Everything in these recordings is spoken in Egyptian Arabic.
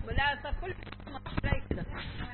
لا طب كل زي كده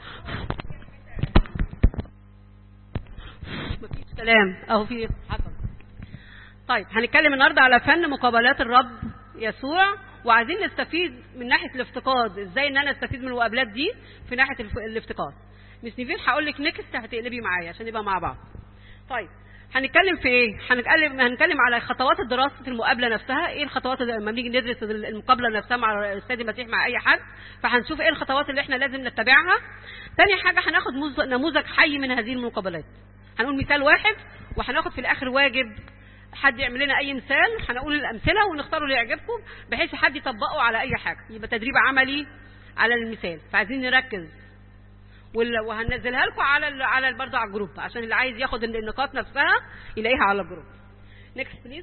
مفيش كلام اهو في حصل طيب هنتكلم النهارده على فن مقابلات الرب يسوع وعايزين نستفيد من ناحيه الافتقاد ازاي ان انا استفيد من المقابلات دي في ناحيه الف- الافتقاد مس نيفين هقول لك نكست هتقلبي معايا عشان نبقى مع بعض طيب هنتكلم في ايه هنتكلم هنتكلم على خطوات الدراسه المقابله نفسها ايه الخطوات اللي لما بنيجي ندرس المقابله نفسها مع السيد المسيح مع اي حد فهنشوف ايه الخطوات اللي احنا لازم نتبعها تاني حاجه هناخد موز- نموذج حي من هذه المقابلات هنقول مثال واحد وهناخد في الاخر واجب حد يعمل لنا اي مثال هنقول الامثله ونختار اللي يعجبكم بحيث حد يطبقه على اي حاجه يبقى تدريب عملي على المثال فعايزين نركز وال- وهنزلها لكم على ال- على ال- برضه على الجروب عشان اللي عايز ياخد الن- النقاط نفسها يلاقيها على الجروب نيكست بليز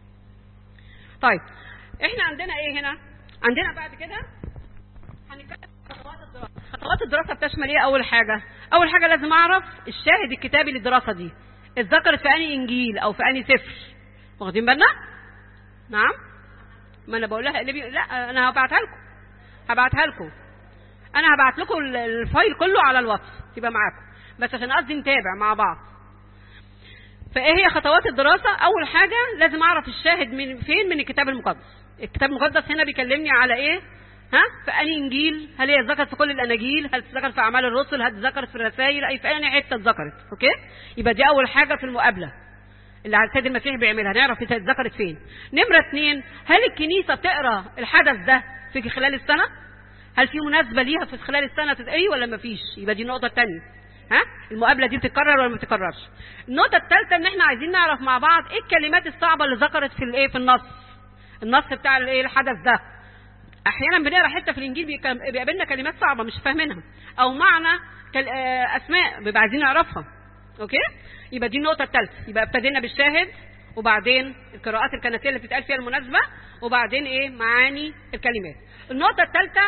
طيب احنا عندنا ايه هنا عندنا بعد كده هنتكلم عن خطوات الدراسه خطوات الدراسه بتشمل ايه اول حاجه اول حاجه لازم اعرف الشاهد الكتابي للدراسه دي اتذكرت في انهي انجيل او في انهي سفر واخدين بالنا نعم ما انا بقول لها اقلبي لا انا هبعتها لكم هبعتها لكم انا هبعت لكم ال- الفايل كله على الواتس يبقى معاكم بس عشان قصدي نتابع مع بعض فايه هي خطوات الدراسه اول حاجه لازم اعرف الشاهد من فين من الكتاب المقدس الكتاب المقدس هنا بيكلمني على ايه ها في انهي انجيل هل هي اتذكرت في كل الاناجيل هل اتذكرت في اعمال الرسل هل اتذكرت في الرسائل اي في انهي حته اتذكرت اوكي يبقى دي اول حاجه في المقابله اللي على السيد المسيح بيعملها نعرف إذا اتذكرت فين نمره اثنين هل الكنيسه بتقرا الحدث ده في خلال السنه هل في مناسبه ليها في خلال السنه تتقري ولا ما فيش يبقى دي النقطه الثانيه ها المقابله دي بتتكرر ولا ما بتتكررش النقطه الثالثه ان احنا عايزين نعرف مع بعض ايه الكلمات الصعبه اللي ذكرت في الايه في النص النص بتاع الايه الحدث ده احيانا بنقرا حته في الانجيل بيكلم- بيقابلنا كلمات صعبه مش فاهمينها او معنى كل- آه، اسماء بيبقى عايزين نعرفها اوكي يبقى دي النقطه الثالثه يبقى ابتدينا بالشاهد وبعدين القراءات الكنسيه اللي بتتقال فيها المناسبه وبعدين ايه معاني الكلمات النقطه الثالثه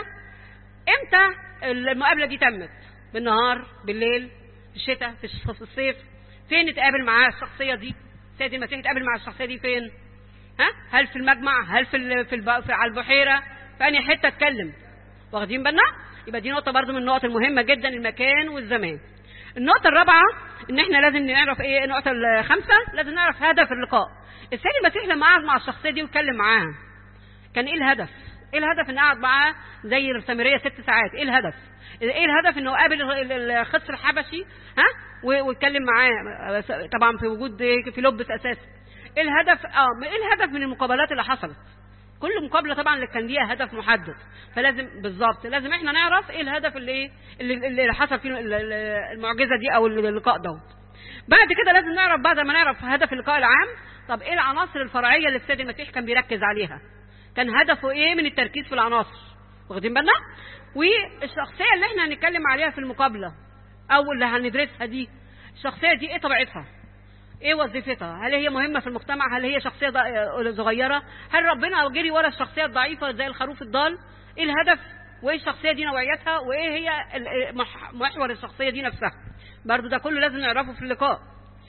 امتى المقابله دي تمت بالنهار بالليل في الشتاء في الش- في الصيف فين اتقابل معاه الشخصيه دي سيد المسيح اتقابل مع الشخصيه دي فين ها هل في المجمع هل في ال- في, الب... في على البحيره في انهي حته اتكلم واخدين بالنا يبقى دي نقطه برضو من النقط المهمه جدا المكان والزمان النقطه الرابعه ان احنا لازم نعرف ايه النقطه الخامسه لازم نعرف هدف اللقاء السيد المسيح لما قعد مع الشخصيه دي واتكلم معاها كان ايه الهدف ايه الهدف ان قعد معاه زي السامريه ست ساعات ايه الهدف ايه الهدف انه قابل ال- ال- الخصر الحبشي ها و- واتكلم معاه طبعا في وجود في لبس اساسي ايه الهدف اه ايه الهدف من المقابلات اللي حصلت كل مقابله طبعا اللي كان ليها هدف محدد فلازم بالظبط لازم احنا نعرف ايه الهدف اللي ايه اللي, اللي حصل فيه ال- ال- المعجزه دي او اللقاء دوت بعد كده لازم نعرف بعد ما نعرف هدف اللقاء العام طب ايه العناصر الفرعيه اللي السيد المسيح كان بيركز عليها كان هدفه ايه من التركيز في العناصر واخدين بالنا والشخصيه اللي احنا هنتكلم عليها في المقابله او اللي هندرسها دي الشخصيه دي ايه طبيعتها ايه وظيفتها هل هي مهمه في المجتمع هل هي شخصيه ض- صغيره هل ربنا جري ورا الشخصيه الضعيفه زي الخروف الضال ايه الهدف وايه الشخصيه دي نوعيتها وايه هي ال- مح- محور الشخصيه دي نفسها برضو ده كله لازم نعرفه في اللقاء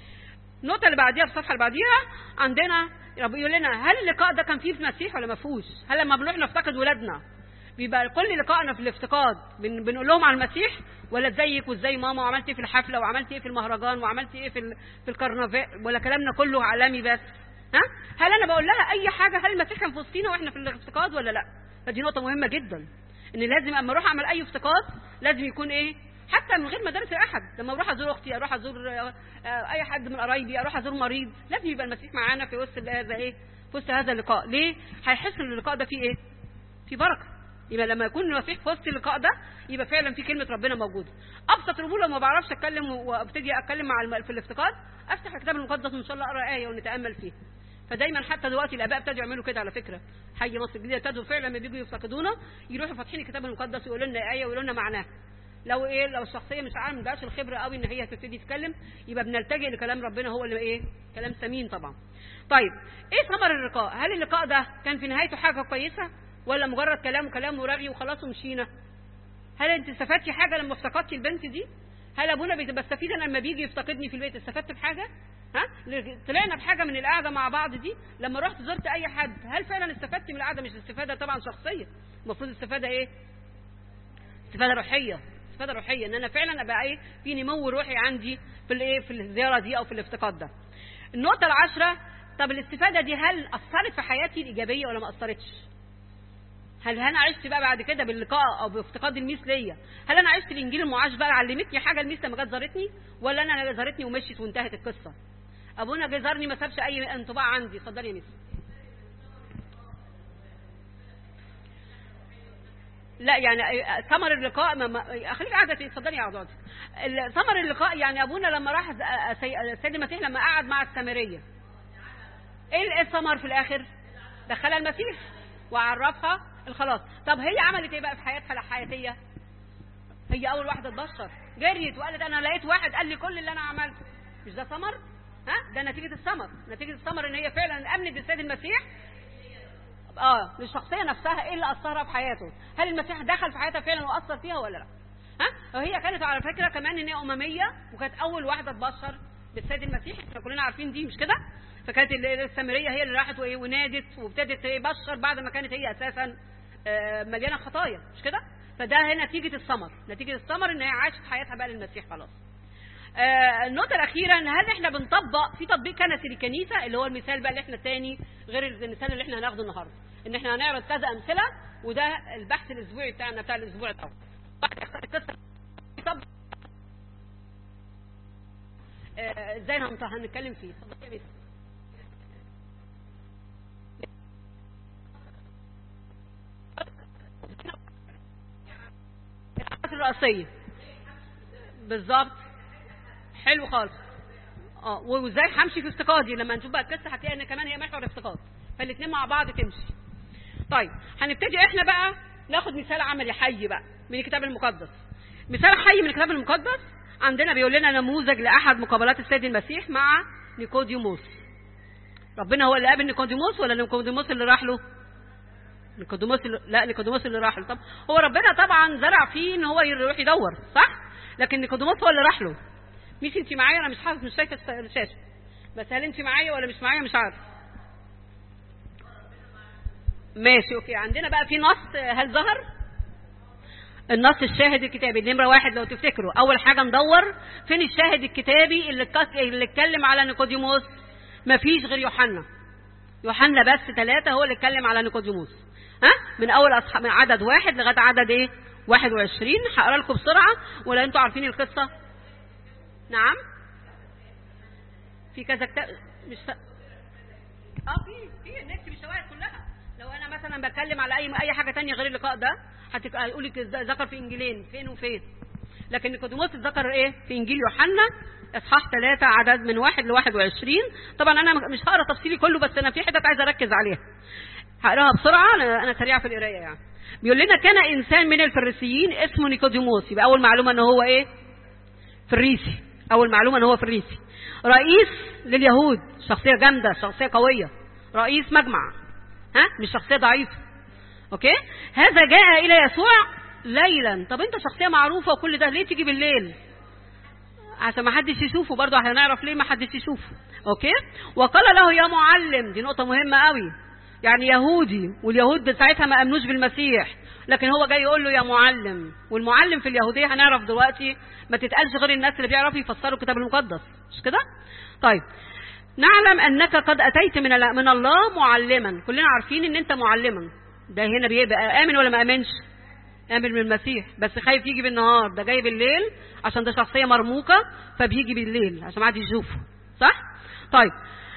النقطة اللي بعديها في الصفحة اللي بعديها عندنا رب يقول لنا هل اللقاء ده كان فيه في المسيح ولا ما فيهوش؟ هل لما بنروح نفتقد ولادنا بيبقى كل لقائنا في الافتقاد بن بنقول لهم على المسيح ولا ازيك وازاي ماما وعملت ايه في الحفلة وعملت ايه في المهرجان وعملت ايه في ال- في الكرنفال ولا كلامنا كله عالمي بس؟ ها؟ هل انا بقول لها اي حاجة هل المسيح كان في وسطينا واحنا في الافتقاد ولا لا؟ فدي نقطة مهمة جدا ان لازم اما اروح اعمل اي افتقاد لازم يكون ايه؟ حتى من غير ما ادرس احد لما اروح ازور اختي اروح ازور آه، آه، اي حد من قرايبي اروح ازور مريض لازم يبقى المسيح معانا في وسط هذا ايه في وسط هذا اللقاء ليه هيحس ان اللقاء ده فيه ايه في بركه يبقى لما يكون المسيح في وسط اللقاء ده يبقى فعلا في كلمه ربنا موجوده ابسط الامور لو ما بعرفش اتكلم وابتدي اتكلم مع الم... في الافتقاد افتح الكتاب المقدس وان شاء الله اقرا ايه ونتامل فيها فدايما حتى دلوقتي الاباء ابتدوا يعملوا كده على فكره حي مصر الجديده ابتدوا فعلا لما بيجوا يفتقدونا يروحوا فاتحين الكتاب المقدس ويقولوا لنا ايه ويقولوا لنا معناها لو ايه لو الشخصيه مش عارف ما الخبره قوي ان هي تبتدي تتكلم يبقى بنلتجئ لكلام ربنا هو اللي ايه كلام سمين طبعا طيب ايه ثمر اللقاء هل اللقاء ده كان في نهايته حاجه كويسه ولا مجرد كلام وكلام ورغي وخلاص ومشينا هل انت استفدتي حاجه لما افتقدتي البنت دي هل ابونا بيت- بستفيد انا لما بيجي يفتقدني في البيت استفدت بحاجه ها طلعنا بحاجه من القعده مع بعض دي لما رحت زرت اي حد هل فعلا استفدت من القعده مش استفاده طبعا شخصيه المفروض استفاده ايه استفاده روحيه استفاده روحيه ان انا فعلا ابقى ايه في نمو روحي عندي في الايه في الزياره دي او في الافتقاد ده النقطه العاشره طب الاستفاده دي هل اثرت في حياتي الايجابيه ولا ما اثرتش هل انا عشت بقى بعد كده باللقاء او بافتقاد الميس ليا هل انا عشت الانجيل المعاش بقى علمتني حاجه الميس لما جت زارتني ولا انا زارتني ومشيت وانتهت القصه ابونا جه زارني ما سابش اي انطباع عندي اتفضلي يا ميس لا يعني ثمر اللقاء ما ما خليك قاعده اتفضلي يا عضواتي ثمر اللقاء يعني ابونا لما راح السيد المسيح لما قعد مع السامريه ايه الثمر في الاخر دخلها المسيح وعرفها الخلاص طب هي عملت ايه بقى في حياتها الحياتيه هي اول واحده تبشر جريت وقالت انا لقيت واحد قال لي كل اللي انا عملته مش ده ثمر ها ده نتيجه الثمر نتيجه الثمر ان هي فعلا امنت بالسيد المسيح اه للشخصيه نفسها ايه اللي اثرها في حياته هل المسيح دخل في حياتها فعلا واثر فيها ولا لا ها وهي كانت على فكره كمان ان هي امميه وكانت اول واحده تبشر بالسيد المسيح احنا كلنا عارفين دي مش كده فكانت السامريه هي اللي راحت وايه ونادت وابتدت تبشر بعد ما كانت هي اساسا مليانه خطايا مش كده فده هي نتيجه الثمر نتيجه الثمر ان هي عاشت حياتها بقى للمسيح خلاص آه النقطة الأخيرة إن هل إحنا بنطبق في تطبيق كنسي للكنيسة اللي هو المثال بقى اللي إحنا التاني غير المثال اللي إحنا هناخده النهاردة إن إحنا هنعرض كذا أمثلة وده البحث الأسبوعي بتاعنا بتاع الأسبوع الأول. طب إزاي آه هنتكلم فيه؟ اتفضلي يا الرئيسية بالظبط حلو خالص اه وازاي همشي في افتقادي لما نشوف بقى القصه هتلاقي ان كمان هي محور افتقاد فالاثنين مع بعض تمشي طيب هنبتدي احنا بقى ناخد مثال عملي حي بقى من الكتاب المقدس مثال حي من الكتاب المقدس عندنا بيقول لنا نموذج لاحد مقابلات السيد المسيح مع نيكوديموس ربنا هو اللي قابل نيكوديموس ولا نيكوديموس اللي راح له نيكوديموس اللي... لا نيكوديموس اللي راح له طب هو ربنا طبعا زرع فيه ان هو يروح يدور صح لكن نيكوديموس هو اللي راح له مش انت معايا انا مش حاسس مش شايفه الشاشه بس هل انت معايا ولا مش معايا مش عارف ماشي اوكي عندنا بقى في نص هل ظهر النص الشاهد الكتابي نمره واحد لو تفتكروا اول حاجه ندور فين الشاهد الكتابي اللي اللي اتكلم على نيكوديموس مفيش غير يوحنا يوحنا بس ثلاثة هو اللي اتكلم على نيكوديموس ها من اول اصحاب من عدد واحد لغايه عدد ايه 21 هقرا لكم بسرعه ولا انتوا عارفين القصه نعم في كذا كتاب مش ف... اه في في النت مش شواهد كلها لو انا مثلا بتكلم على اي اي حاجه تانية غير اللقاء ده هيقول لك ذكر في انجيلين فين وفين لكن نيكوديموس ذكر ايه في انجيل يوحنا اصحاح 3 عدد من 1 ل 21 طبعا انا مش هقرا تفصيلي كله بس انا في حتت عايزه اركز عليها هقراها بسرعه انا سريعه في القرايه يعني بيقول لنا كان انسان من الفريسيين اسمه نيكوديموس يبقى اول معلومه ان هو ايه فريسي اول معلومه ان هو فريسي رئيس لليهود شخصيه جامده شخصيه قويه رئيس مجمع ها مش شخصيه ضعيفه اوكي هذا جاء الى يسوع ليلا طب انت شخصيه معروفه وكل ده ليه تيجي بالليل عشان ما حدش يشوفه برضه هنعرف ليه ما حدش يشوفه اوكي وقال له يا معلم دي نقطه مهمه قوي يعني يهودي واليهود ساعتها ما امنوش بالمسيح لكن هو جاي يقول له يا معلم والمعلم في اليهوديه هنعرف دلوقتي ما تتقالش غير الناس اللي بيعرفوا يفسروا الكتاب المقدس مش كده طيب نعلم انك قد اتيت من من الله معلما كلنا عارفين ان انت معلما ده هنا بيبقى امن ولا ما امنش امن من المسيح بس خايف يجي بالنهار ده جاي بالليل عشان ده شخصيه مرموقه فبيجي بالليل عشان ما حد يشوفه صح طيب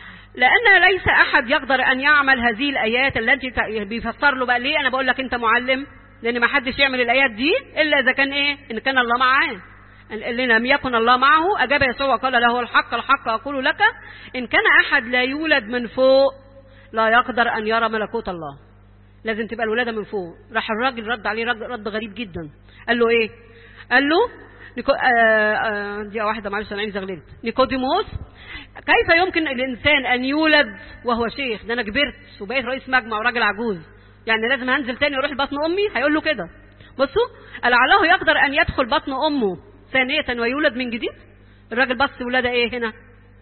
لان ليس احد يقدر ان يعمل هذه الايات التي بيفسر له بقى ليه انا بقول لك انت معلم لان ما حدش يعمل الايات دي الا اذا كان ايه ان كان الله معاه اللي لم يكن الله معه اجاب يسوع وقال له الحق الحق اقول لك ان كان احد لا يولد من فوق لا يقدر ان يرى ملكوت الله لازم تبقى الولاده من فوق راح الراجل رد عليه رد, رد غريب جدا قال له ايه قال له نيكو... آه آه دي واحده معلش انا عيني زغللت نيكوديموس كيف يمكن الانسان ان يولد وهو شيخ ده انا كبرت وبقيت رئيس مجمع وراجل عجوز يعني لازم هنزل تاني واروح لبطن امي هيقول له كده بصوا لعله يقدر ان يدخل بطن امه ثانيه ويولد من جديد الراجل بص ولاده ايه هنا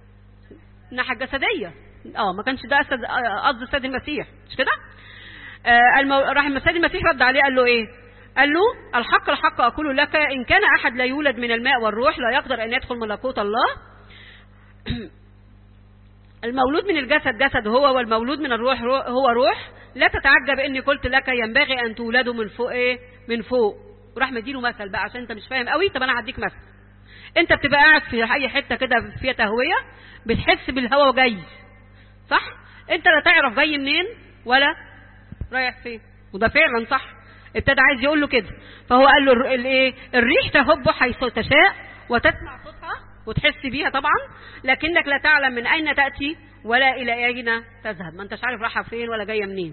الناحيه الجسديه اه ما كانش ده قصد السيد المسيح مش كده آه المو... راح السيد المسيح رد عليه قال له ايه قال له الحق الحق أقول لك إن كان أحد لا يولد من الماء والروح لا يقدر أن يدخل ملكوت الله المولود من الجسد جسد هو والمولود من الروح رو- هو روح لا تتعجب اني قلت لك ينبغي ان تولدوا من فوق ايه من فوق وراح مديله مثل بقى عشان انت مش فاهم قوي طب انا هديك مثل انت بتبقى قاعد في اي حته كده فيها تهويه بتحس بالهواء جاي صح انت لا تعرف جاي منين ولا رايح فين وده فعلا صح ابتدى عايز يقول له كده فهو قال له الر- الايه الريح تهب حيث تشاء وتسمع صوتها وتحس بيها طبعا لكنك لا تعلم من اين تاتي ولا الى اين تذهب ما انتش عارف رايحه فين ولا جايه منين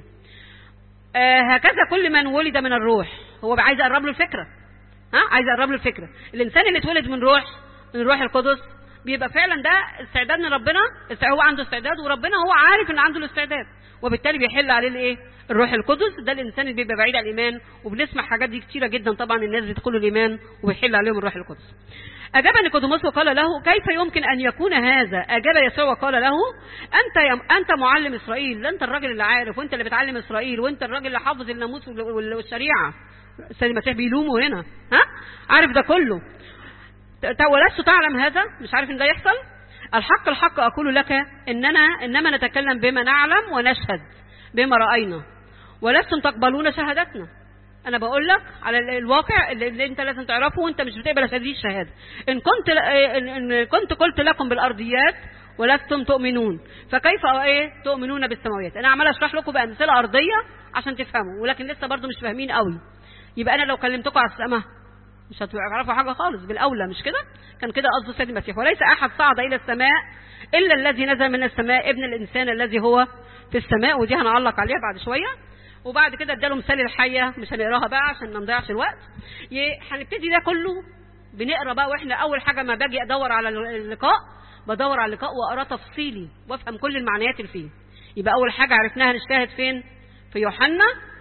آه هكذا كل من ولد من الروح هو بقى عايز يقرب له الفكره ها عايز اقرب له الفكره الانسان اللي اتولد من روح من الروح القدس بيبقى فعلا ده استعداد من ربنا است- هو عنده استعداد وربنا هو عارف ان عنده الاستعداد وبالتالي بيحل عليه الايه الروح القدس ده الانسان اللي بيبقى بعيد عن الايمان وبنسمع حاجات دي كتيره جدا طبعا الناس بتدخلوا الايمان وبيحل عليهم الروح القدس أجاب نيقوديموس وقال له كيف يمكن أن يكون هذا أجاب يسوع وقال له أنت يم أنت معلم إسرائيل ده أنت الراجل اللي عارف وأنت اللي بتعلم إسرائيل وأنت الراجل اللي حافظ الناموس وال- وال- والشريعة السيد المسيح بيلومه هنا ها عارف ده كله ت- ت- ولست تعلم هذا مش عارف ان ده يحصل الحق الحق اقول لك اننا انما نتكلم بما نعلم ونشهد بما راينا ولستم تقبلون شهادتنا انا بقول لك على ال- الواقع اللي, اللي انت لازم تعرفه وانت مش بتقبل هذه الشهاده ان كنت ل- ان إن كنت قلت لكم بالارضيات ولستم تؤمنون فكيف ايه تؤمنون بالسماويات انا عمال اشرح لكم بامثله ارضيه عشان تفهموا ولكن لسه برضو مش فاهمين قوي يبقى انا لو كلمتكم على السماء مش هتعرفوا حاجه خالص بالاولى مش كده كان كده قصده السيد المسيح وليس احد صعد الى السماء الا الذي نزل من السماء ابن الانسان الذي هو في السماء ودي هنعلق عليها بعد شويه وبعد كده اداله مثال الحيه مش هنقراها بقى عشان ما نضيعش الوقت ي- هنبتدي ده كله بنقرا بقى واحنا اول حاجه ما باجي ادور على اللقاء بدور على اللقاء واقراه تفصيلي وافهم كل المعنيات اللي فيه يبقى اول حاجه عرفناها نجتهد فين في يوحنا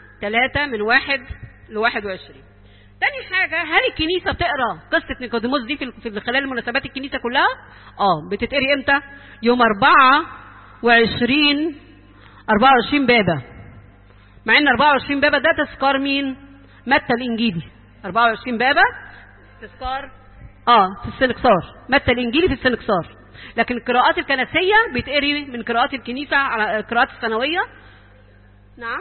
3 من 1 ل 21 تاني حاجة هل الكنيسة بتقرا قصة نيقوديموس دي في في خلال مناسبات الكنيسة كلها؟ اه بتتقري امتى؟ يوم 24 24 بابا مع ان 24 بابا ده تذكار مين؟ متى الانجيلي 24 بابا تذكار اه في السنكسار متى الانجيلي في السنكسار لكن القراءات الكنسية بيتقري من قراءات الكنيسة على القراءات السنوية نعم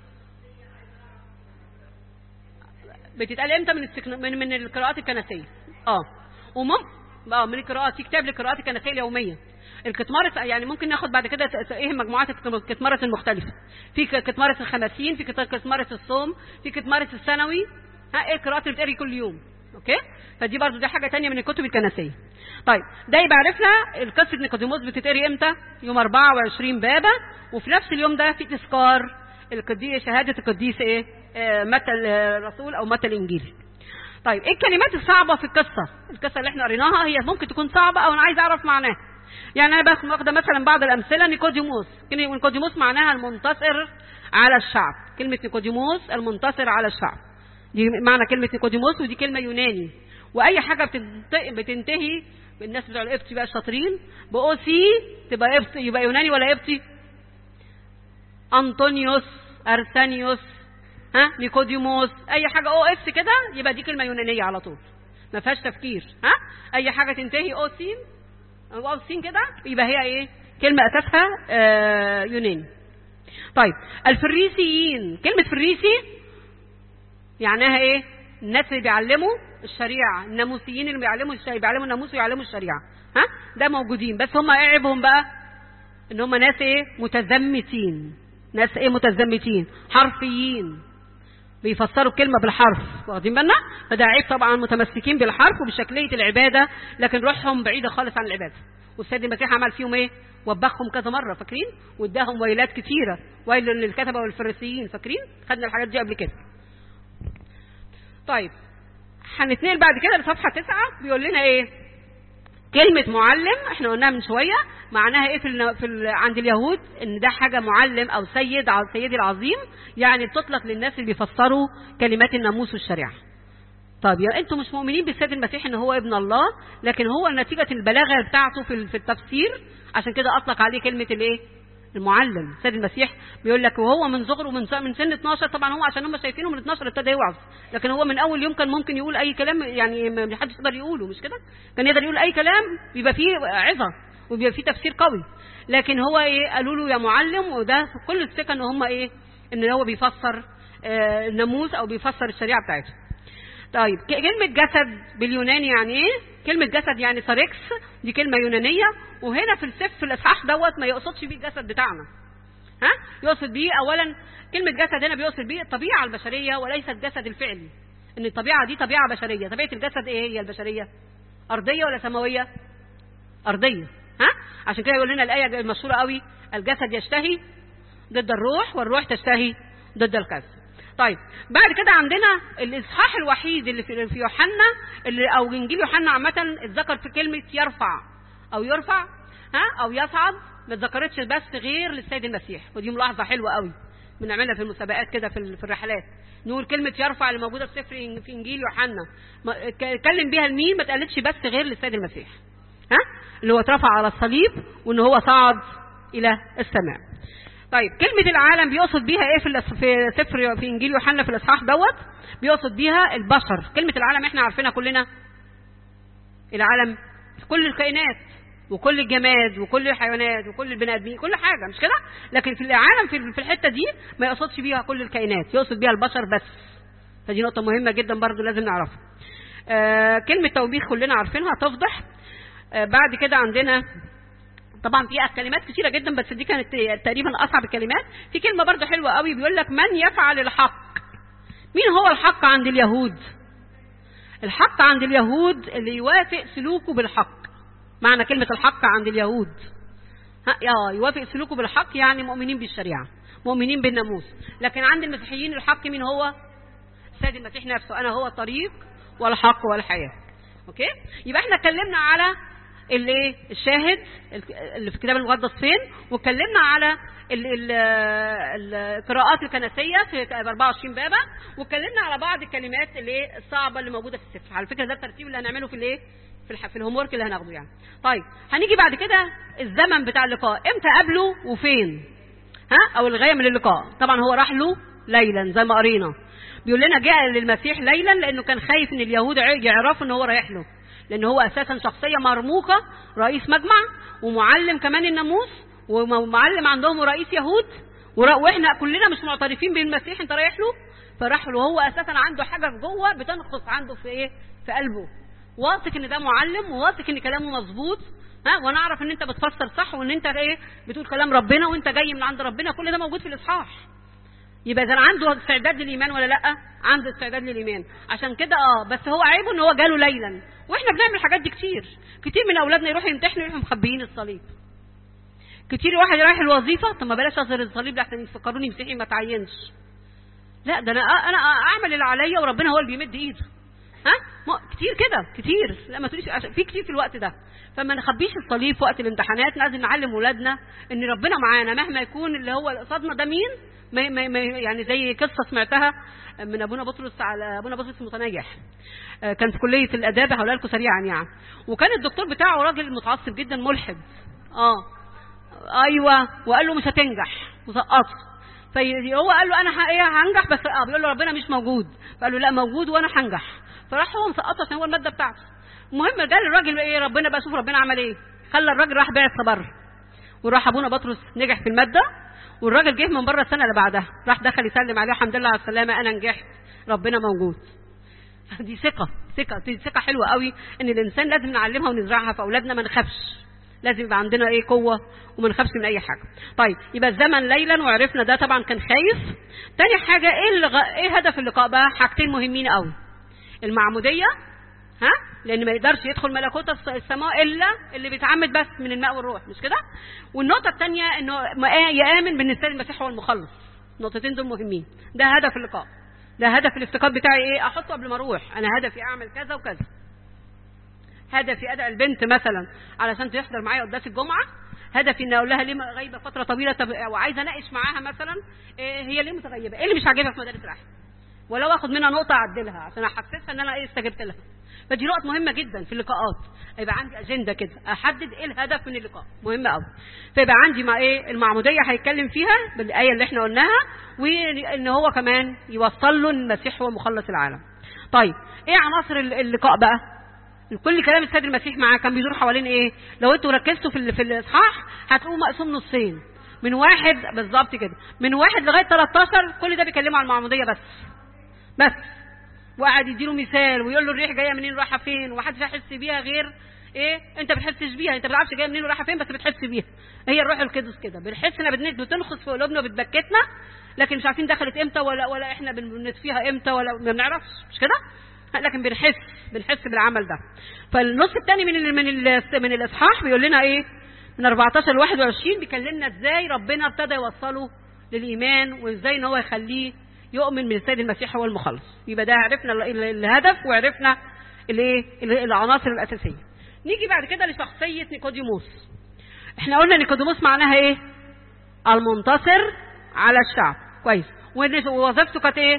بتتقال امتى من السكن... من من القراءات الكنسيه اه ومم اه من القراءات في كتاب للقراءات الكنسيه اليوميه الكتمارس يعني ممكن ناخد بعد كده ت- ت- ايه مجموعات الكتمارس المختلفه في ك- كتمارس الخمسين في كت- كتمارس الصوم في كتمارس السنوي ها ايه القراءات اللي بتقري كل يوم اوكي فدي برضو دي حاجه تانية من الكتب الكنسيه طيب ده يبقى عرفنا القصه نيقوديموس بتتقري امتى يوم 24 بابا وفي نفس اليوم ده في تذكار القديس شهاده القديس ايه آه، متى الرسول او متى الانجيلي طيب ايه الكلمات الصعبه في القصه القصه اللي احنا قريناها هي ممكن تكون صعبه او انا عايز اعرف معناها يعني انا باخد واخده مثلا بعض الامثله نيكوديموس كلمه نيكوديموس معناها المنتصر على الشعب كلمه نيكوديموس المنتصر على الشعب دي معنى كلمه نيكوديموس ودي كلمه يوناني واي حاجه بتنت- بتنتهي الناس بتوع القبطي بقى الشاطرين باو سي تبقى قبطي يبقى يوناني ولا قبطي انطونيوس ارسانيوس ها نيكوديموس اي حاجه او اف كده يبقى دي كلمه يونانيه على طول ما فيهاش تفكير ها اي حاجه تنتهي او سين او سين كده يبقى هي ايه كلمه اساسها آه يوناني طيب الفريسيين كلمه فريسي معناها ايه الناس اللي بيعلموا الشريعه الناموسيين اللي بيعلموا الشريعة بيعلموا الناموس ويعلموا الشريعه ها ده موجودين بس هم ايه عيبهم بقى ان هم ناس ايه متزمتين ناس ايه متزمتين حرفيين بيفسروا الكلمة بالحرف واخدين بالنا فده عيب طبعا متمسكين بالحرف وبشكلية العبادة لكن روحهم بعيدة خالص عن العبادة والسيد المسيح عمل فيهم ايه وبخهم كذا مرة فاكرين واداهم ويلات كتيرة ويل للكتبة والفريسيين فاكرين خدنا الحاجات دي قبل كده طيب هنتنقل بعد كده لصفحة تسعة بيقول لنا ايه كلمة معلم احنا قلناها من شوية معناها ايه في, ال في ال عند اليهود ان ده حاجة معلم او سيد ع- سيدي العظيم يعني بتطلق للناس اللي بيفسروا كلمات الناموس والشريعة طب يا انتم مش مؤمنين بالسيد المسيح ان هو ابن الله لكن هو نتيجة البلاغة بتاعته في ال- في التفسير عشان كده اطلق عليه كلمة الايه المعلم سيد المسيح بيقول لك وهو من صغره من من سن 12 طبعا هو عشان هم شايفينه من 12 ابتدى يوعظ لكن هو من اول يوم كان ممكن يقول اي كلام يعني ما حدش يقدر يقوله مش كده كان يقدر يقول اي كلام بيبقى فيه عظه وبيبقى فيه تفسير قوي لكن هو ايه قالوا له يا معلم وده كل الثقه ان هم ايه ان هو بيفسر آه الناموس او بيفسر الشريعه بتاعته طيب كلمة جسد باليوناني يعني ايه؟ كلمة جسد يعني ساركس دي كلمة يونانية وهنا في السف في الإصحاح دوت ما يقصدش بيه الجسد بتاعنا. ها؟ يقصد بيه أولا كلمة جسد هنا بيقصد بيه الطبيعة البشرية وليس الجسد الفعلي. إن الطبيعة دي طبيعة بشرية، طبيعة الجسد إيه هي البشرية؟ أرضية ولا سماوية؟ أرضية. ها؟ عشان كده يقول لنا الآية المشهورة قوي الجسد يشتهي ضد الروح والروح تشتهي ضد الجسد. طيب بعد كده عندنا الاصحاح الوحيد اللي في في يوحنا اللي او انجيل يوحنا عامه اتذكر في كلمه يرفع او يرفع ها او يصعد ما اتذكرتش بس غير للسيد المسيح ودي ملاحظه حلوه قوي بنعملها في المسابقات كده في في الرحلات نقول كلمة يرفع اللي موجودة في سفر في إنجيل يوحنا اتكلم بيها لمين ما اتقالتش بس غير للسيد المسيح ها اللي هو اترفع على الصليب وإن هو صعد إلى السماء طيب كلمة العالم بيقصد بيها ايه في في سفر في انجيل يوحنا في الاصحاح دوت بيقصد بيها البشر كلمة العالم احنا عارفينها كلنا العالم كل الكائنات وكل الجماد وكل الحيوانات وكل البني ادمين كل حاجة مش كده لكن في العالم في في الحتة دي ما يقصدش بيها كل الكائنات يقصد بيها البشر بس فدي نقطة مهمة جدا برضو لازم نعرفها آه كلمة توبيخ كلنا عارفينها تفضح آه بعد كده عندنا طبعا فيها كلمات كثيره جدا بس دي كانت تقريبا اصعب الكلمات في كلمه برضه حلوه قوي بيقول لك من يفعل الحق مين هو الحق عند اليهود الحق عند اليهود اللي يوافق سلوكه بالحق معنى كلمه الحق عند اليهود ها يوافق سلوكه بالحق يعني مؤمنين بالشريعه مؤمنين بالناموس لكن عند المسيحيين الحق مين هو السيد المسيح نفسه انا هو الطريق والحق والحياه اوكي يبقى احنا اتكلمنا على الايه الشاهد اللي في الكتاب المقدس فين واتكلمنا على ال ال القراءات الكنسيه في 24 بابا واتكلمنا على بعض الكلمات اللي الصعبه اللي موجوده في السفر على فكره ده الترتيب اللي هنعمله في الايه في الح... في الهوم ورك اللي هناخده يعني طيب هنيجي بعد كده الزمن بتاع اللقاء امتى قابله وفين ها او الغايه من اللقاء طبعا هو راح له ليلا زي ما قرينا بيقول لنا جاء للمسيح ليلا لانه كان خايف ان اليهود يعرفوا ان هو رايح له لان هو اساسا شخصيه مرموقه رئيس مجمع ومعلم كمان الناموس ومعلم عندهم رئيس يهود واحنا كلنا مش معترفين بالمسيح انت رايح له فراح له هو اساسا عنده حاجه جوه بتنقص عنده في ايه في قلبه واثق ان ده معلم وواثق ان كلامه مظبوط ها وانا اعرف ان انت بتفسر صح وان انت ايه بتقول كلام ربنا وانت جاي من عند ربنا كل ده موجود في الاصحاح يبقى اذا عنده استعداد للايمان ولا لا عنده استعداد للايمان عشان كده اه بس هو عيبه ان هو جاله ليلا واحنا بنعمل الحاجات دي كتير كتير من اولادنا يروحوا يمتحنوا يروحوا مخبيين الصليب كتير واحد رايح الوظيفه طب ما بلاش اظهر الصليب لحسن يفكروني مسيحي ما تعينش لا ده انا انا اعمل اللي عليا وربنا هو اللي بيمد ايده ها كتير كده كتير لا ما تقوليش في كتير في الوقت ده فما نخبيش الصليب في وقت الامتحانات لازم نعلم ولادنا ان ربنا معانا مهما يكون اللي هو قصادنا ده مين ما ما ما يعني زي قصه سمعتها من ابونا بطرس على ابونا بطرس المتنيح كان في كليه الاداب هقولها لكم سريعا يعني وكان الدكتور بتاعه راجل متعصب جدا ملحد اه ايوه وقال له مش هتنجح وسقطه فهو قال له انا ايه هنجح بس اه بيقول له ربنا مش موجود فقال له لا موجود وانا هنجح فراح هو مسقطه عشان هو الماده بتاعته المهم قال الراجل ايه ربنا بقى شوف ربنا عمل ايه خلى الراجل راح بعث بره وراح ابونا بطرس نجح في الماده والراجل جه من بره السنه اللي بعدها راح دخل يسلم عليه الحمد لله على السلامه انا نجحت ربنا موجود دي ثقه ثقه دي ثقه حلوه قوي ان الانسان لازم نعلمها ونزرعها في اولادنا ما نخافش لازم يبقى عندنا ايه قوه وما نخافش من اي حاجه طيب يبقى الزمن ليلا وعرفنا ده طبعا كان خايف تاني حاجه ايه اللغ... ايه هدف اللقاء بقى حاجتين مهمين قوي المعموديه ها لان ما يقدرش يدخل ملكوت السماء الا اللي بيتعمد بس من الماء والروح مش كده والنقطه الثانيه انه يامن بان السيد المسيح هو المخلص النقطتين دول مهمين ده هدف اللقاء ده هدف الافتقاد بتاعي ايه احطه قبل ما اروح انا هدفي اعمل كذا وكذا هدفي ادعي البنت مثلا علشان تحضر معايا قداس الجمعه هدفي ان اقول لها ليه غايبه فتره طويله طب وعايزه اناقش معاها مثلا إيه هي ليه متغيبه ايه اللي مش عاجبها في مدارس الاحد ولو اخد منها نقطه اعدلها عشان احسسها ان انا ايه استجبت لها فدي نقط مهمه جدا في اللقاءات يبقى عندي اجنده كده احدد ايه الهدف من اللقاء مهم قوي فيبقى عندي مع ايه المعموديه هيتكلم فيها بالايه اللي احنا قلناها وان هو كمان يوصل له المسيح هو مخلص العالم طيب ايه عناصر اللقاء بقى كل كلام السيد المسيح معاه كان بيدور حوالين ايه لو انتوا ركزتوا في في الاصحاح هتلاقوه مقسوم نصين من واحد بالظبط كده من واحد لغايه 13 كل ده بيكلموا عن المعموديه بس بس وقعد يديله مثال ويقول له الريح جايه منين رايحه فين ومحدش هيحس بيها غير ايه انت بتحسش بيها انت ما بتعرفش جايه منين ورايحه فين بس بتحس بيها هي الروح القدس كده بنحس انها بتنخص في قلوبنا وبتبكتنا لكن مش عارفين دخلت امتى ولا ولا احنا بنطفيها امتى ولا ما بنعرفش مش كده لكن بنحس بنحس بالعمل ده فالنص الثاني من ال من ال من الاصحاح بيقول لنا ايه من 14 ل 21 بيكلمنا ازاي ربنا ابتدى يوصله للايمان وازاي ان هو يخليه يؤمن من السيد المسيح هو المخلص يبقى ده عرفنا الهدف وعرفنا الايه العناصر الاساسيه نيجي بعد كده لشخصيه نيكوديموس احنا قلنا نيكوديموس معناها ايه المنتصر على الشعب كويس ووظيفته كانت ايه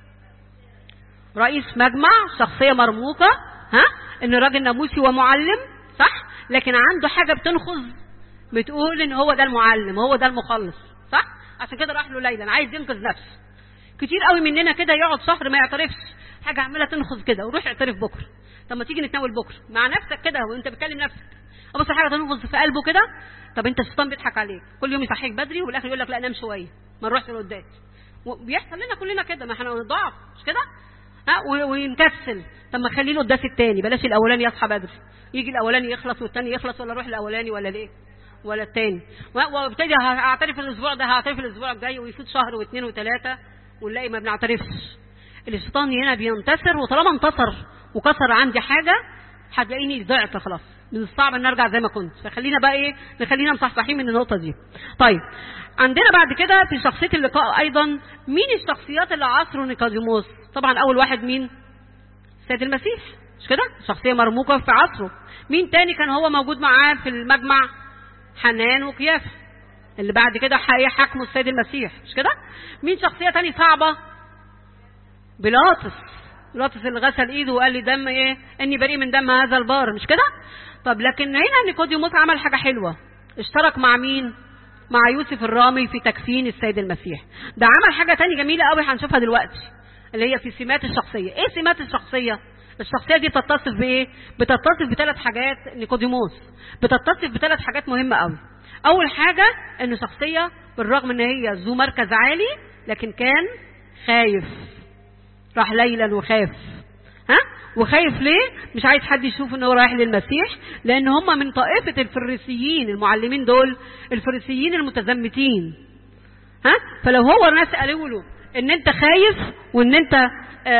رئيس مجمع شخصيه مرموقه ها ان راجل ناموسي ومعلم صح لكن عنده حاجه بتنخذ بتقول ان هو ده المعلم هو ده المخلص صح عشان كده راح له ليلا عايز ينقذ نفسه كتير قوي مننا كده يقعد شهر ما يعترفش حاجه عماله تنخذ كده وروح اعترف بكره طب ما تيجي نتناول بكره مع نفسك كده وانت بتكلم نفسك ابص حاجه تنخذ في قلبه كده طب انت الشيطان بيضحك عليك كل يوم يصحيك بدري والاخر يقول لك لا نام شويه ما نروحش لقدام وبيحصل لنا كلنا كده ما احنا ضعف مش كده ها ونكسل طب ما خليه القداس التاني بلاش الاولاني يصحى بدري يجي الاولاني يخلص والتاني يخلص ولا اروح الاولاني ولا ليه ولا التاني وابتدي هعترف الاسبوع ده هعترف الاسبوع الجاي ويفوت شهر واثنين وثلاثه ونلاقي ما بنعترفش الشيطان هنا بينتصر وطالما انتصر وكسر عندي حاجه هتلاقيني ضعت خلاص من الصعب ان ارجع زي ما كنت فخلينا بقى ايه نخلينا مصحصحين من النقطه دي طيب عندنا بعد كده في شخصيه اللقاء ايضا مين الشخصيات اللي عصروا نيكوديموس طبعا اول واحد مين السيد المسيح مش كده شخصيه مرموقه في عصره مين تاني كان هو موجود معاه في المجمع حنان وقيافه اللي بعد كده هيحاكموا السيد المسيح مش كده مين شخصيه تاني صعبه بيلاطس بيلاطس اللي غسل ايده وقال لي دم ايه اني بريء من دم هذا البار مش كده طب لكن هنا نيكوديموس عمل حاجه حلوه اشترك مع مين مع يوسف الرامي في تكفين السيد المسيح ده عمل حاجه تاني جميله قوي هنشوفها دلوقتي اللي هي في سمات الشخصيه ايه سمات الشخصيه الشخصيه دي بتتصف بايه بتتصف بثلاث حاجات نيكوديموس بتتصف بثلاث حاجات مهمه قوي اول حاجه انه شخصيه بالرغم ان هي ذو مركز عالي لكن كان خايف راح ليلا وخاف ها وخايف ليه مش عايز حد يشوف ان هو رايح للمسيح لان هم من طائفه الفريسيين المعلمين دول الفريسيين المتزمتين ها فلو هو الناس قالوا له ان انت خايف وان انت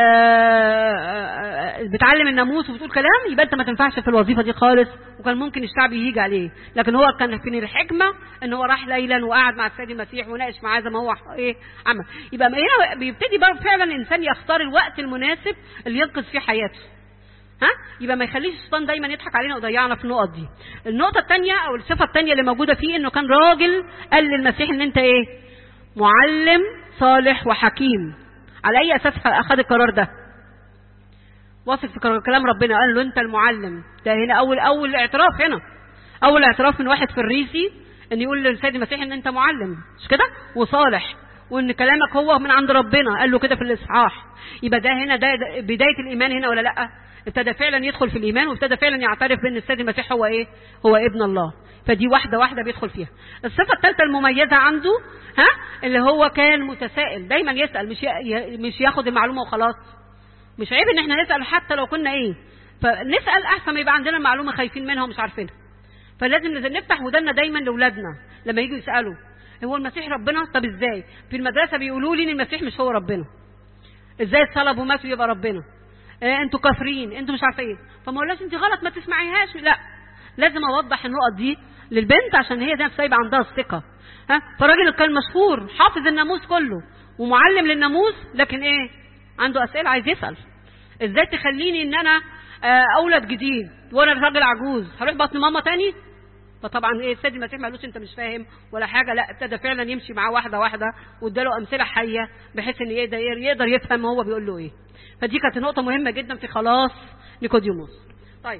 بتعلم الناموس وبتقول كلام يبقى انت ما تنفعش في الوظيفه دي خالص وكان ممكن الشعب يجي عليه لكن هو كان في الحكمه ان هو راح ليلا وقعد مع السيد المسيح وناقش معاه زي ما هو ايه عمل يبقى هنا بيبتدي بقى فعلا الانسان يختار الوقت المناسب اللي ينقذ فيه حياته ها يبقى ما يخليش الشيطان دايما يضحك علينا ويضيعنا في النقط دي النقطه الثانيه او الصفه الثانيه اللي موجوده فيه انه كان راجل قال للمسيح ان انت ايه معلم صالح وحكيم على اي اساس اخذ القرار ده واثق في كلام ربنا قال له انت المعلم ده هنا اول اول اعتراف هنا اول اعتراف من واحد فريسي ان يقول للسيد المسيح ان انت معلم مش كده وصالح وان كلامك هو من عند ربنا قال له كده في الاصحاح يبقى ده هنا ده, ده بدايه الايمان هنا ولا لا ابتدى فعلا يدخل في الايمان وابتدى فعلا يعترف بان السيد المسيح هو ايه هو ابن الله فدي واحده واحده بيدخل فيها الصفه الثالثه المميزه عنده ها اللي هو كان متسائل دايما يسال مش مش ياخد المعلومه وخلاص مش عيب ان احنا نسال حتى لو كنا ايه فنسال احسن ما يبقى عندنا معلومه خايفين منها ومش عارفينها فلازم نفتح ودنا دايما لاولادنا لما يجوا يسالوا هو المسيح ربنا طب ازاي في المدرسه بيقولوا لي ان المسيح مش هو ربنا ازاي اتصلب ومات يبقى ربنا إيه انتوا كافرين انتوا مش عارفه ايه فما اقولهاش انت غلط ما تسمعيهاش لا لازم اوضح النقط دي للبنت عشان هي نفسها يبقى عندها الثقه ها فالراجل كان مشهور حافظ الناموس كله ومعلم للناموس لكن ايه عنده اسئله عايز يسال ازاي تخليني ان انا اولد جديد وانا راجل عجوز هروح بطن ماما تاني فطبعا ايه السيد المسيح ما قالوش انت مش فاهم ولا حاجه لا ابتدى فعلا يمشي معاه واحده واحده واداله امثله حيه بحيث ان يقدر يقدر يفهم هو بيقول له ايه فدي كانت نقطه مهمه جدا في خلاص نيكوديموس طيب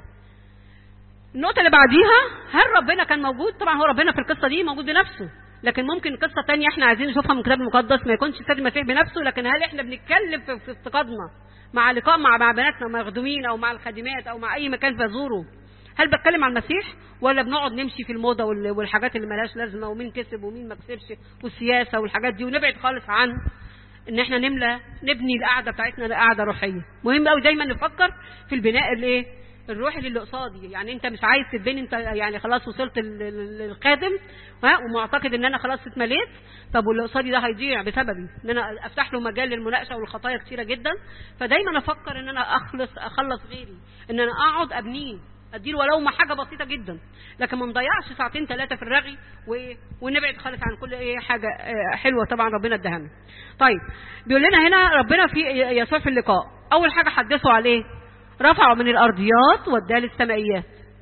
النقطه اللي بعديها هل ربنا كان موجود طبعا هو ربنا في القصه دي موجود بنفسه لكن ممكن قصه تانية احنا عايزين نشوفها من الكتاب المقدس ما يكونش السيد المسيح بنفسه لكن هل احنا بنتكلم في, في افتقادنا مع لقاء مع مع بناتنا مخدومين او مع الخادمات او مع اي مكان بزوره هل بتكلم عن المسيح ولا بنقعد نمشي في الموضه وال- والحاجات اللي ملهاش لازمه ومين كسب ومين ما كسبش والسياسه والحاجات دي ونبعد خالص عن ان احنا نملى نبني القعده بتاعتنا قعده روحيه مهم قوي دايما نفكر في البناء الايه الروحي للي قصادي يعني انت مش عايز تتبني انت يعني خلاص وصلت لل- لل- للخادم ها ومعتقد ان انا خلاص اتمليت طب واللي قصادي ده هيضيع بسببي ان انا افتح له مجال للمناقشه والخطايا كتيره جدا فدايما افكر ان انا اخلص اخلص غيري ان انا اقعد ابنيه اديله ولو ما حاجه بسيطه جدا لكن ما نضيعش ساعتين ثلاثه في الرغي و- ونبعد خالص عن كل ايه حاجه آه، حلوه طبعا ربنا اداها لنا. طيب بيقول لنا هنا ربنا في يسوع في اللقاء اول حاجه حدثوا عليه رفعوا من الارضيات واداه للسمائيات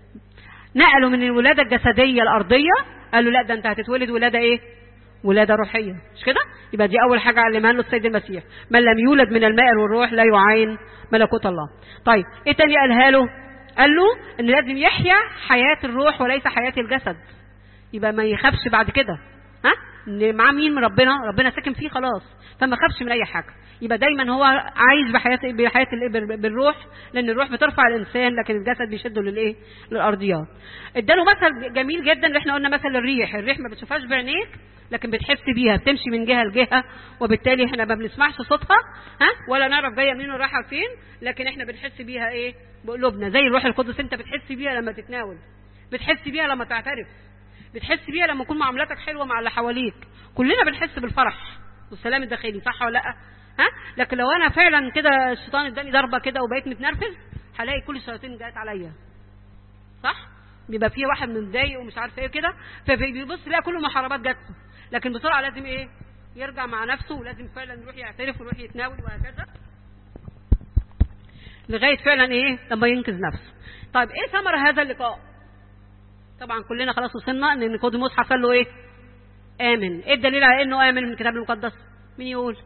نقلوا من الولاده الجسديه الارضيه قالوا لا ده انت هتتولد ولاده ايه ولاده روحيه مش كده يبقى دي اول حاجه علمها له السيد المسيح من لم يولد من الماء والروح لا يعاين ملكوت الله طيب ايه تاني قالها له قال له ان لازم يحيا حياه الروح وليس حياه الجسد يبقى ما يخافش بعد كده ها ان معاه مين من ربنا ربنا ساكن فيه خلاص فما خافش من اي حاجه يبقى دايما هو عايز بحياه بحياه الإيه؟ بال- بالروح لان الروح بترفع الانسان لكن الجسد بيشده للايه للارضيات اداله مثل جميل جدا اللي احنا قلنا مثل الريح الريح ما بتشوفهاش بعينيك لكن بتحس بيها بتمشي من جهه لجهه وبالتالي احنا ما بنسمعش صوتها ها ولا نعرف جايه منين ورايحه فين لكن احنا بنحس بيها ايه بقلوبنا زي الروح القدس انت بتحس بيها لما تتناول بتحس بيها لما تعترف بتحس بيها لما تكون معاملاتك حلوه مع اللي حواليك كلنا بنحس بالفرح والسلام الداخلي صح ولا لا ها لكن لو انا فعلا كده الشيطان اداني ضربه كده وبقيت متنرفز هلاقي كل الشياطين جات عليا صح بيبقى في واحد متضايق ومش عارف ايه كده فبيبص يلاقي كل محاربات جات له لكن بسرعه لازم ايه يرجع مع نفسه ولازم فعلا يروح يعترف ويروح يتناول وهكذا لغايه فعلا ايه لما ينقذ نفسه طيب ايه ثمر هذا اللقاء طبعا كلنا خلاص وصلنا ان نيقوديموس حصل له ايه امن ايه الدليل على انه امن من الكتاب المقدس مين يقول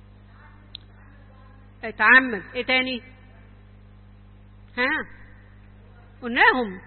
اتعمد ايه تاني ها قلناهم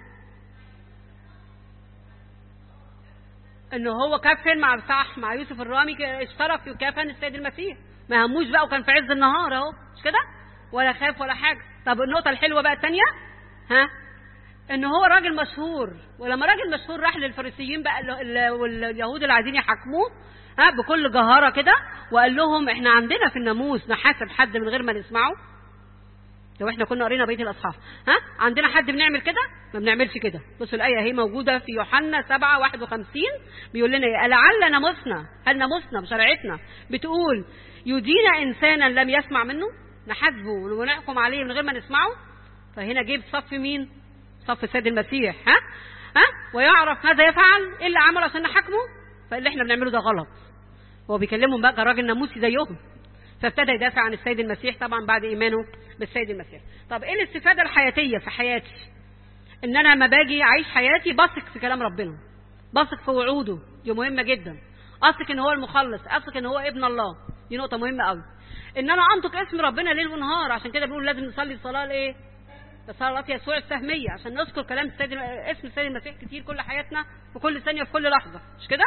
ان هو كفن مع صح مع يوسف الرامي ك- اشترك في كفن السيد المسيح ما هموش بقى وكان في عز النهار اهو مش كده ولا خاف ولا حاجه طب النقطه الحلوه بقى الثانيه ها ان هو راجل مشهور ولما راجل مشهور راح للفريسيين بقى ال- ال- واليهود اللي عايزين يحاكموه ها بكل جهاره كده وقال لهم احنا عندنا في الناموس نحاسب حد من غير ما نسمعه لو احنا كنا قرينا بقيه الاصحاح ها عندنا حد بنعمل كده ما بنعملش كده بصوا الايه اهي موجوده في يوحنا 7 51 بيقول لنا ايه لعل ناموسنا هل ناموسنا بشريعتنا بتقول يدين انسانا لم يسمع منه نحاسبه ونحكم عليه من غير ما نسمعه فهنا جيب صف مين صف السيد المسيح ها ها ويعرف ماذا يفعل ايه اللي عمله عشان نحاكمه فاللي احنا بنعمله ده غلط هو بيكلمهم بقى كراجل ناموسي زيهم فابتدى يدافع عن السيد المسيح طبعا بعد ايمانه بالسيد المسيح طب ايه الاستفاده الحياتيه في حياتي ان انا لما باجي اعيش حياتي بثق في كلام ربنا بثق في وعوده دي مهمه جدا اثق ان هو المخلص اثق ان هو ابن الله دي نقطه مهمه قوي ان انا انطق اسم ربنا ليل ونهار عشان كده بيقول لازم نصلي الصلاه الايه صلاة يسوع السهمية عشان نذكر كلام السيد اسم السيد المسيح كتير كل حياتنا وكل ثانية في كل لحظة مش كده؟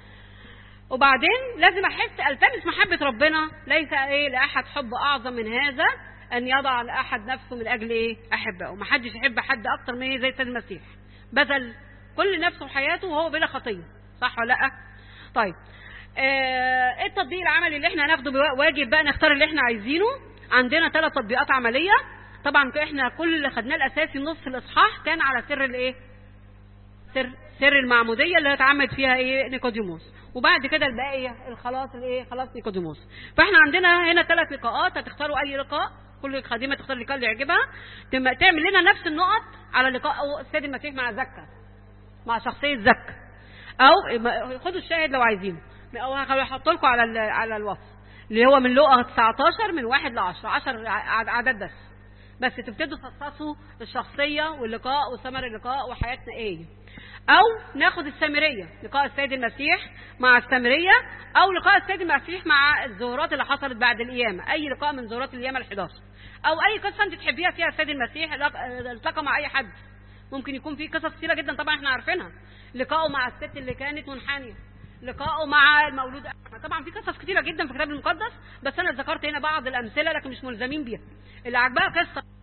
وبعدين لازم احس التمس محبه ربنا ليس ايه لاحد حب اعظم من هذا ان يضع لاحد نفسه من اجل ايه احبه ما حدش يحب حد اكتر من ايه زي السيد المسيح بذل كل نفسه وحياته وهو بلا خطيه صح ولا لا طيب آه، ايه التطبيق العملي اللي احنا هناخده بوا- واجب بقى نختار اللي احنا عايزينه عندنا ثلاث تطبيقات عمليه طبعا احنا كل اللي خدناه الاساسي نص الاصحاح كان على سر الايه سر سر المعموديه اللي هيتعمد فيها ايه نيكوديموس وبعد كده الباقي الخلاص الايه خلاص نيكوديموس فاحنا عندنا هنا ثلاث لقاءات هتختاروا اي لقاء كل خادمه تختار اللقاء اللي يعجبها تم- تعمل لنا نفس النقط على لقاء أو السيد المسيح مع زكا مع شخصيه زكا او ما- خدوا الشاهد لو عايزينه او هحط لكم على ال- على الوصف اللي هو من لقا 19 من 1 ل 10 10 اعداد بس بس تبتدوا تفصصوا الشخصيه واللقاء وثمر اللقاء وحياتنا ايه او ناخد السامريه لقاء السيد المسيح مع السامريه او لقاء السيد المسيح مع الظهورات اللي حصلت بعد القيامه اي لقاء من ظهورات القيامه ال11 او اي قصه انت تحبيها فيها السيد المسيح التقى مع اي حد ممكن يكون في قصص كتيره جدا طبعا احنا عارفينها لقائه مع الست اللي كانت منحنيه لقائه مع المولود طبعا في قصص كتيره جدا في الكتاب المقدس بس انا ذكرت هنا بعض الامثله لكن مش ملزمين بيها اللي عجبها قصه